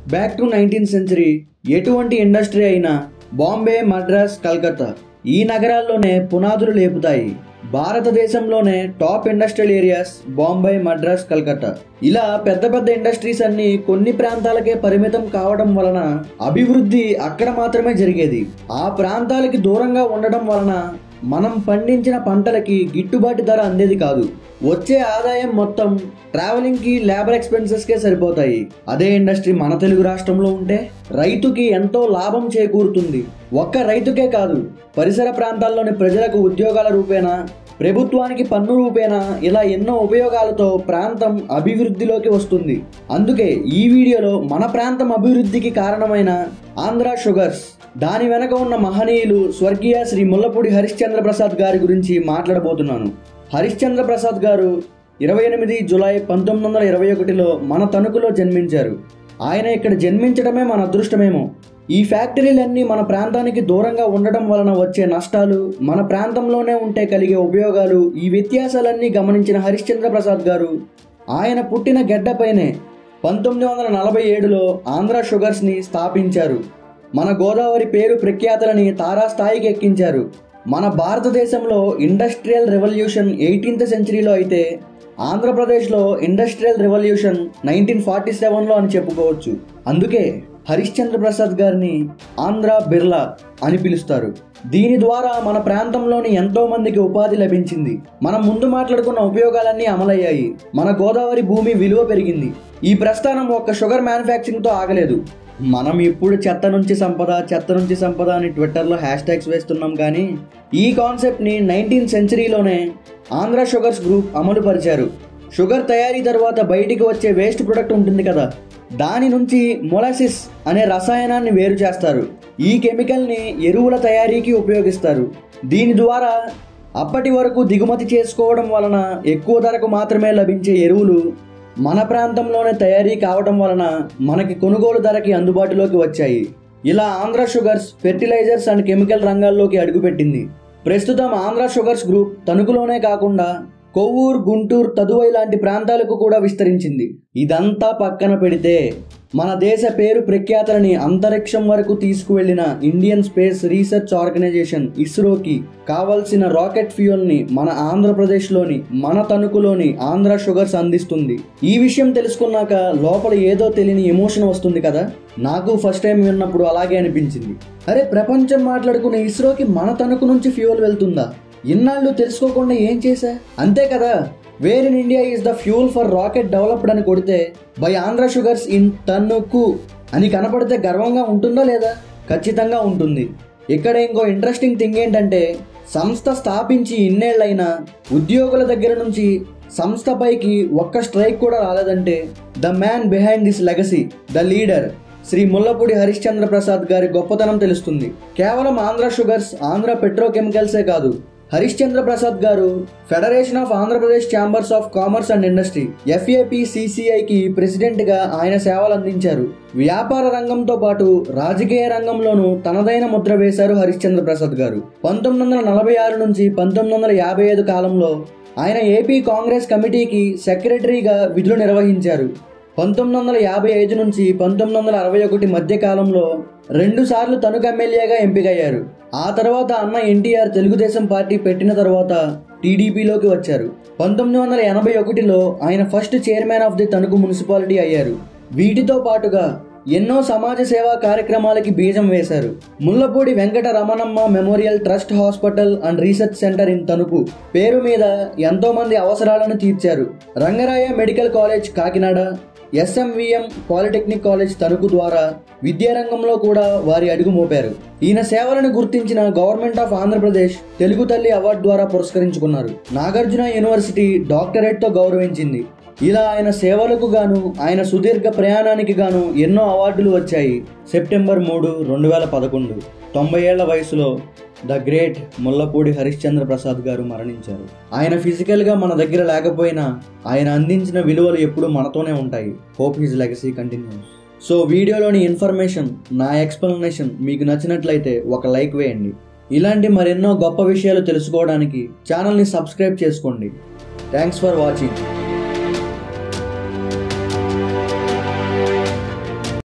back to nineteenth century ఎటువంటి industry అయినా బాంబే మద్రాస్ కల్కత్తా ఈ నగరాల్లోనే పునాదులు లేపుతాయి భారతదేశంలోనే top industrial areas Bombay Madras Calcutta ఇలా పెద్ద పెద్ద ఇండస్ట్రీస్ అన్ని కొన్ని ప్రాంతాలకే పరిమితం కావడం వలన అభివృద్ధి అక్కడ మాత్రమే జరిగేది ఆ ప్రాంతాలకి దూరంగా ఉండడం వలన మనం పండించిన పంటలకి గిట్టుబాటు ధర అందేది కాదు వచ్చే ఆదాయం మొత్తం ట్రావెలింగ్కి లేబర్ ఎక్స్పెన్సెస్కే సరిపోతాయి అదే ఇండస్ట్రీ మన తెలుగు రాష్ట్రంలో ఉంటే రైతుకి ఎంతో లాభం చేకూరుతుంది ఒక్క రైతుకే కాదు పరిసర ప్రాంతాల్లోని ప్రజలకు ఉద్యోగాల రూపేణా ప్రభుత్వానికి పన్ను రూపేణా ఇలా ఎన్నో ఉపయోగాలతో ప్రాంతం అభివృద్ధిలోకి వస్తుంది అందుకే ఈ వీడియోలో మన ప్రాంతం అభివృద్ధికి కారణమైన ఆంధ్ర షుగర్స్ దాని వెనక ఉన్న మహనీయులు స్వర్గీయ శ్రీ ముల్లపూడి హరిశ్చంద్ర ప్రసాద్ గారి గురించి మాట్లాడబోతున్నాను హరిశ్చంద్ర ప్రసాద్ గారు ఇరవై ఎనిమిది జులై పంతొమ్మిది వందల ఇరవై ఒకటిలో మన తణుకులో జన్మించారు ఆయన ఇక్కడ జన్మించడమే మన అదృష్టమేమో ఈ ఫ్యాక్టరీలన్నీ మన ప్రాంతానికి దూరంగా ఉండడం వలన వచ్చే నష్టాలు మన ప్రాంతంలోనే ఉంటే కలిగే ఉపయోగాలు ఈ వ్యత్యాసాలన్నీ గమనించిన హరిశ్చంద్ర ప్రసాద్ గారు ఆయన పుట్టిన గడ్డపైనే పంతొమ్మిది వందల నలభై ఏడులో ఆంధ్ర షుగర్స్ని స్థాపించారు మన గోదావరి పేరు ప్రఖ్యాతలని తారాస్థాయికి ఎక్కించారు మన భారతదేశంలో ఇండస్ట్రియల్ రెవల్యూషన్ ఎయిటీన్త్ సెంచరీలో అయితే ఆంధ్రప్రదేశ్లో ఇండస్ట్రియల్ రెవల్యూషన్ నైన్టీన్ ఫార్టీ సెవెన్లో అని చెప్పుకోవచ్చు అందుకే హరిశ్చంద్ర ప్రసాద్ గారిని ఆంధ్ర బిర్లా అని పిలుస్తారు దీని ద్వారా మన ప్రాంతంలోని ఎంతో మందికి ఉపాధి లభించింది మనం ముందు మాట్లాడుకున్న ఉపయోగాలన్నీ అమలయ్యాయి మన గోదావరి భూమి విలువ పెరిగింది ఈ ప్రస్థానం ఒక్క షుగర్ మ్యానుఫ్యాక్చరింగ్తో ఆగలేదు మనం ఇప్పుడు చెత్త నుంచి సంపద చెత్త నుంచి సంపద అని ట్విట్టర్లో హ్యాష్ ట్యాగ్స్ వేస్తున్నాం కానీ ఈ కాన్సెప్ట్ని నైన్టీన్త్ సెంచరీలోనే ఆంధ్ర షుగర్స్ గ్రూప్ అమలు పరిచారు షుగర్ తయారీ తర్వాత బయటికి వచ్చే వేస్ట్ ప్రొడక్ట్ ఉంటుంది కదా దాని నుంచి మొలాసిస్ అనే రసాయనాన్ని వేరు చేస్తారు ఈ కెమికల్ని ఎరువుల తయారీకి ఉపయోగిస్తారు దీని ద్వారా అప్పటి వరకు దిగుమతి చేసుకోవడం వలన ఎక్కువ ధరకు మాత్రమే లభించే ఎరువులు మన ప్రాంతంలోనే తయారీ కావడం వలన మనకి కొనుగోలు ధరకి అందుబాటులోకి వచ్చాయి ఇలా Andhra sugars fertilisers and chemical రంగాల్లోకి అడుగుపెట్టింది ప్రస్తుతం ఆంధ్ర షుగర్స్ గ్రూప్ తణుకులోనే కాకుండా కొవ్వూరు గుంటూరు తదువై లాంటి ప్రాంతాలకు కూడా విస్తరించింది ఇదంతా పక్కన పెడితే మన దేశ పేరు ప్రఖ్యాతలని అంతరిక్షం వరకు తీసుకువెళ్లిన ఇండియన్ స్పేస్ రీసెర్చ్ ఆర్గనైజేషన్ ఇస్రోకి కావలసిన రాకెట్ ఫ్యూయల్ని మన ఆంధ్రప్రదేశ్లోని మన తణుకులోని ఆంధ్ర షుగర్స్ అందిస్తుంది ఈ విషయం తెలుసుకున్నాక లోపల ఏదో తెలియని ఎమోషన్ వస్తుంది కదా నాకు ఫస్ట్ టైం విన్నప్పుడు అలాగే అనిపించింది అరే ప్రపంచం మాట్లాడుకునే ఇస్రోకి మన తణుకు నుంచి ఫ్యూయల్ వెళ్తుందా ఇన్నాళ్ళు తెలుసుకోకుండా ఏం చేశా అంతే కదా where in India is the fuel for rocket developed అని కొడితే బై ఆంధ్ర షుగర్స్ ఇన్ టన్నుకు అని కనపడితే గర్వంగా ఉంటుందా లేదా ఖచ్చితంగా ఉంటుంది ఇక్కడ ఇంకో ఇంట్రెస్టింగ్ థింగ్ ఏంటంటే సంస్థ స్థాపించి ఇన్నేళ్లైనా ఉద్యోగుల దగ్గర నుంచి సంస్థపైకి ఒక్క స్ట్రైక్ కూడా రాలేదంటే the man behind this legacy the leader Shri Mullapudi Harishchandra Prasad గారి గొప్పతనం తెలుస్తుంది కేవలం ఆంధ్ర షుగర్స్ ఆంధ్ర పెట్రోకెమికల్సే కాదు హరిశ్చంద్ర ప్రసాద్ గారు federation of Andhra Pradesh chambers of commerce and industry ఎఫ్ఏపిసిసిఐకి ప్రెసిడెంట్గా ఆయన సేవలు అందించారు వ్యాపార రంగంతో పాటు రాజకీయ రంగంలోనూ తనదైన ముద్ర వేశారు హరిశ్చంద్ర ప్రసాద్ గారు పంతొమ్మిది వందల నలభై ఆరు నుంచి పంతొమ్మిది వందల యాభై ఐదు కాలంలో ఆయన ఏపీ కాంగ్రెస్ కమిటీకి సెక్రటరీగా విధులు నిర్వహించారు పంతొమ్మిది వందల యాభై ఐదు నుంచి పంతొమ్మిది వందల అరవై ఒకటి మధ్య కాలంలో రెండు సార్లు తణుకు ఎమ్మెల్యేగా ఎంపికయ్యారు ఆ తర్వాత అన్న ఎన్టీఆర్ తెలుగుదేశం పార్టీ పెట్టిన తర్వాత టీడీపీలోకి వచ్చారు పంతొమ్మిది వందల ఎనభై ఒకటిలో ఆయన first chairman of the Tanuku municipality అయ్యారు వీటితో పాటుగా ఎన్నో సమాజ సేవా కార్యక్రమాలకి బీజం వేశారు Mullapudi Venkata Ramanamma memorial trust hospital and research centre in Tanuku పేరు మీద ఎంతో మంది అవసరాలను తీర్చారు Rangaraya medical college Kakinada SMVM polytechnic college Tanuku ద్వారా విద్యారంగంలో కూడా వారి అడుగు మోపారు ఈయన సేవలను గుర్తించిన గవర్నమెంట్ ఆఫ్ ఆంధ్రప్రదేశ్ తెలుగు తల్లి అవార్డు ద్వారా పురస్కరించుకున్నారు నాగార్జున యూనివర్సిటీ డాక్టరేట్తో గౌరవించింది ఇలా ఆయన సేవలకు గాను ఆయన సుదీర్ఘ ప్రయాణానికి గాను ఎన్నో అవార్డులు వచ్చాయి సెప్టెంబర్ మూడు రెండు వేల పదకొండు తొంభై ఏళ్ల వయసులో ద గ్రేట్ ముల్లపూడి హరిశ్చంద్ర ప్రసాద్ గారు మరణించారు ఆయన ఫిజికల్గా మన దగ్గర లేకపోయినా ఆయన అందించిన విలువలు ఎప్పుడూ మనతోనే ఉంటాయి hope his legacy continues so వీడియోలోని ఇన్ఫర్మేషన్ నా ఎక్స్ప్లెనేషన్ మీకు నచ్చినట్లయితే ఒక లైక్ వేయండి ఇలాంటి మరెన్నో గొప్ప విషయాలు తెలుసుకోవడానికి ఛానల్ని సబ్స్క్రైబ్ చేసుకోండి థ్యాంక్స్ ఫర్ వాచింగ్